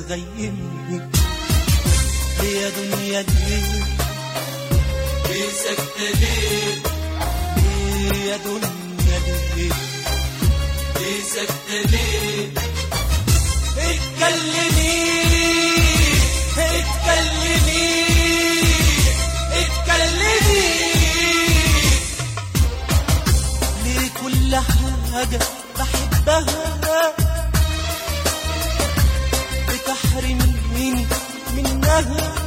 بتغيمني ليه يا دنيا ليه ليه ساكتة ليه ليه يا دنيا ليه ليه ساكتة ليه اتكلمي اتكلمي اتكلمي ليه كل حاجة بحبها بتحرميني منها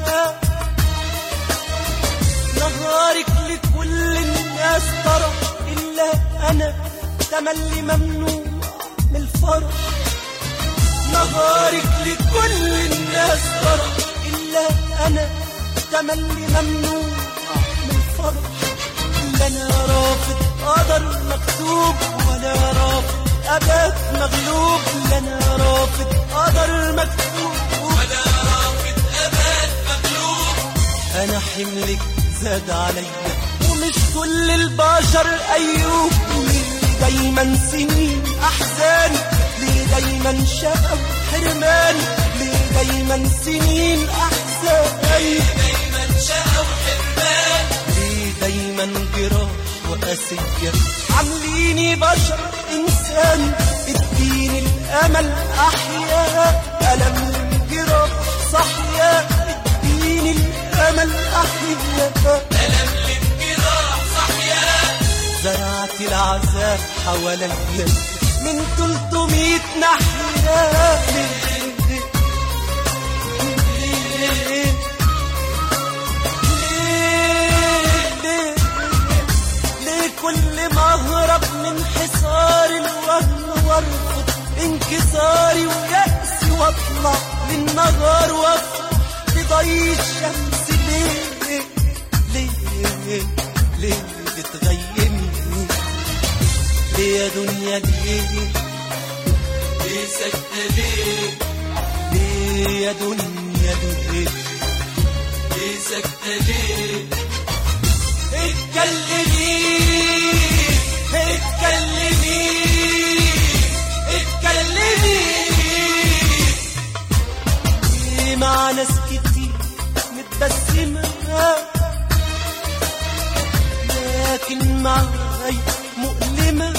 نهارك لكل الناس ترى إلا أنا تملي ممنوع من الفرح نهارك لكل الناس ترى إلا أنا تملي ممنوع من الفرح لا أنا رافض قدر مكتوب ولا رافض أبات مغلوب لا أنا رافض قدر مكتوب ولا رافض أبد مغلوب انا حملك زاد عليا ومش كل البشر ايوب ليه دايما سنين احزاني ليه دايما شقى وحرماني ليه دايما سنين احزاني دايما شقى وحرمان ليه دايما جراح وقاسية عامليني بشر انسان اديني الامل احياء الم الجراح صحيا اديني الامل احياء ألم للجراح صحيا زرعت العذاب حواليا من 300 ناحية ليه ليه ليه ليه ليه كل ما اهرب من حصار الوهم وارفض انكساري ويأسي واطلع للنهار وافرح بضي الشمس ليه ليه ليه بتغيمني ليه يا دنيا ليه ليه ساكتة ليه ليه يا دنيا ليه ليه ساكتة ليه اتكلمي اتكلمي اتكلمي مع ناس كتير متبسمة لكن معاي مؤلمة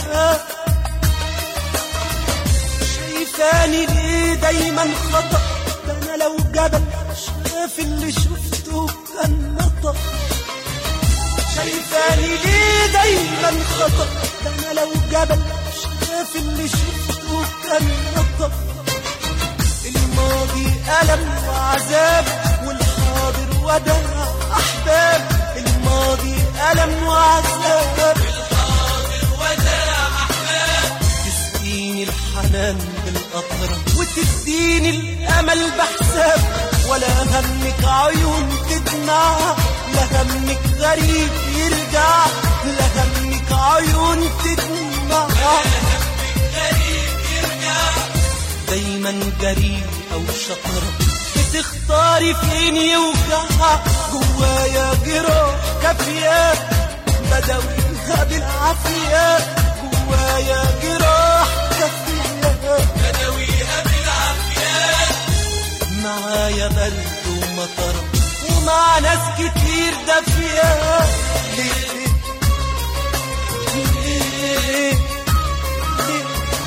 شايفاني ليه دايما خطأ ده انا لو جبل شاف اللي شفته كان نطق شايفاني ليه دايما خطأ ده انا لو جبل شاف اللي شفته كان نطق الماضي ألم وعذاب والحاضر وداع أحباب الماضي ألم وعذاب الحاضر وداع أحباب تسقيني الحنان بالأطرة وتديني الأمل بحساب ولا همك عيون تدمع لا همك غريب يرجع لا همك عيون تدمع غريب يرجع دايما جريء أو شطرة بتختاري فين يوجع جوايا جراح كافية بداويها بالعافية جوايا جراح كافية بدويها بالعافية معايا برد ومطرة ومع ناس كتير دافية ليه ليه ليه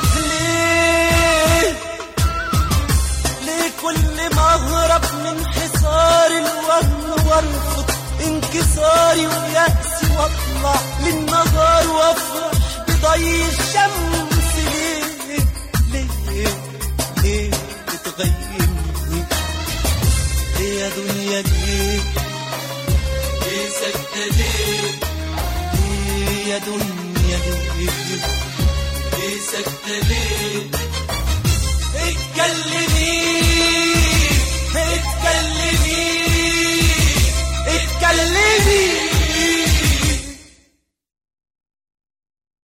ليه ليه كل ما اهرب من حصار الوهم وارفض انكساري ويأسي واطلع للنهار وافرح بضي الشمس ليه ليه ليه بتغيرني ليه يا دنيا ليه ليه ساكتة ليه ليه يا دنيا ليه ليه ساكتة ليه اتكلمي